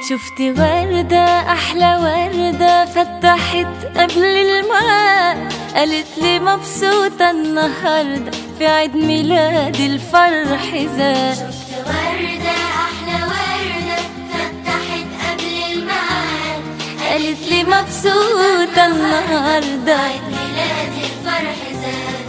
شفتي وردة أحلى وردة فتحت قبل الميعاد قالت لي مبسوطة النهاردة في عيد ميلادي الفرح زاد شفت وردة أحلى وردة فتحت قبل الميعاد قالت لي مبسوطة النهاردة عيد ميلادي الفرح زاد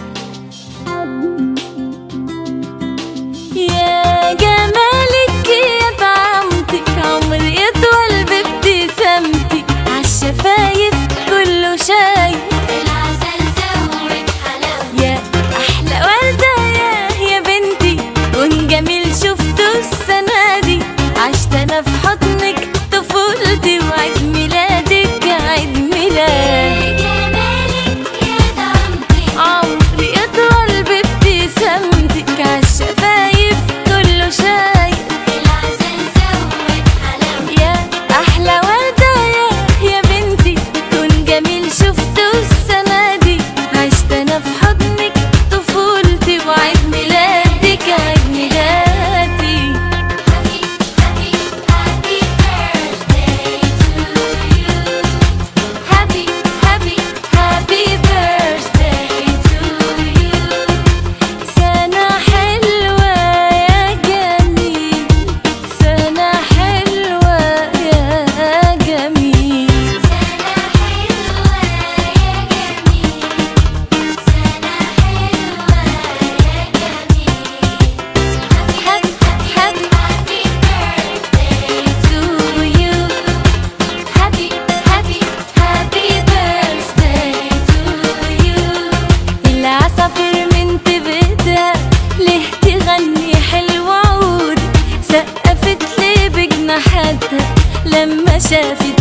يا جمالك يا طعمتك عمري يطول بابتسامتك عالشفايف كله شايف العسل زود حلاوة يا احلى ورده يا يا بنتي لون جميل شفته السنه دي عشت انا في حضنك طفولتي وعيد ميلادك عيد ميلادي جمالك يا دمتي عمري يطول بابتسامتك عالشفايف كله شايف العسل زود حلاوة يا احلى ورده يا يا بنتي لون جميل شفته السنه دي عشت انا في حضنك طفولتي وعيد ميلادك عيد ميلادي Happy, happy, happy birthday to you. Happy happy happy birthday to you سنة حلوة يا جميل سنة حلوة يا جميل سنة حلوة يا جميل سنة حلوة يا جميل Happy happy happy birthday to you Happy happy happy birthday to you العصافير من تبتها ليه تغني حلو عود سقفت لي بجناحاتها لما شافت